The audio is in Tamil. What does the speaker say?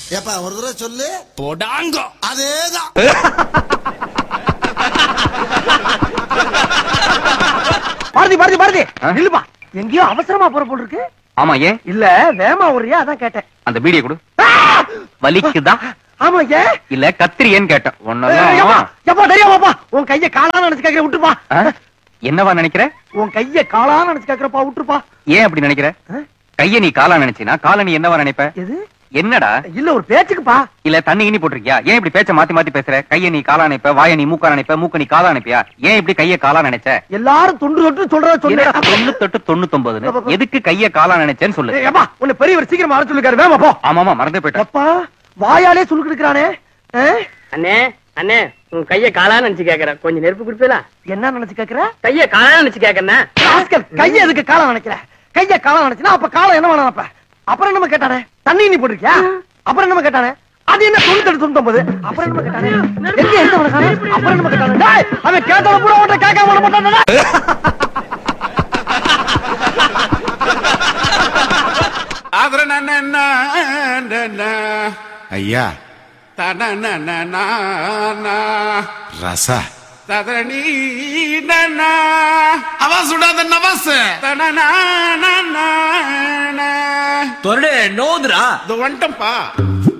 ஏப்பா ஒரு தடவை சொல்லு போடாங்கோ அதேதான் பாரதி பாரதி பாரதி நில்லுப்பா எங்கேயோ அவசரமா போற போல் இருக்கு ஆமா ஏன் இல்ல வேமா ஒரியா அதான் கேட்டேன் அந்த பீடியை கொடு வலிக்குதா ஆமா ஏன் இல்ல கத்திரியேன்னு கேட்டேன் எப்பா ஒன்னதான் எப்பா தெரியாமாப்பா உன் கைய காலான்னு நினைச்சு கேக்குற விட்டுப்பா ஆ? என்னவா நினைக்கிற உன் கைய காலான்னு நினைச்சு கேக்குறப்பா விட்டுருப்பா ஏன் அப்படி நினைக்கிற ஆ? கைய நீ காலா நினைச்சினா காலை நீ என்னவா நினைப்ப எது என்னடா இல்ல ஒரு பேச்சுக்குப்பா இல்ல தண்ணி இனி போட்டிருக்கியா ஏன் இப்படி பேச்ச மாத்தி மாத்தி பேசுற கைய நீ காலா நினைப்ப வாய நீ மூக்கா நினைப்ப மூக்க நீ காலா நினைப்பியா ஏன் இப்படி கைய காலா நினைச்ச எல்லாரும் தொன்று தொட்டு சொல்றத சொன்னேன் தொண்ணூத்தெட்டு தொண்ணூத்தொன்பதுன்னு எதுக்கு கைய காலா நினைச்சேன்னு சொல்லு ஏப்பா உன்னை பெரியவர் சீக்கிரம் வர சொல்லிருக்காரு வேமா போ ஆமாமா மறந்தே போயிட்டேன் அப்பா வாயாலே சுருக்கு இருக்கிறானே அண்ணே அண்ணே உன் கைய காலா நினைச்சு கேக்குற கொஞ்சம் நெருப்பு குடுப்பீங்களா என்ன நினைச்சு கேக்குற கைய காலா நினைச்சு கேக்குறேன் ராஸ்கல், கைய எதுக்கு காலம் நினைக்கிற கைய காலம் நினைச்சுனா அப்ப காலம் என்ன வேணும் அப்ப அப்புறம் என்னமா கேட்டானே தண்ணி நீ போட்டிருக்கியா அப்புறம் என்னமா கேட்டானே அது என்ன தொண்ணூத்தி தொண்ணூத்தி அப்புறம் என்ன கேட்டானே எங்க எந்த மனசானே அப்புறம் என்ன கேட்டானே டேய், அவன் கேட்டவன் பூரா அவன்கிட்ட கேட்காம விட மாட்டானே ஆதர நன்ன ஐயா தன ரசா ததனி அவா சுடாத நவாஸ் தொரடு நோதுரா இது வந்துட்டம்பா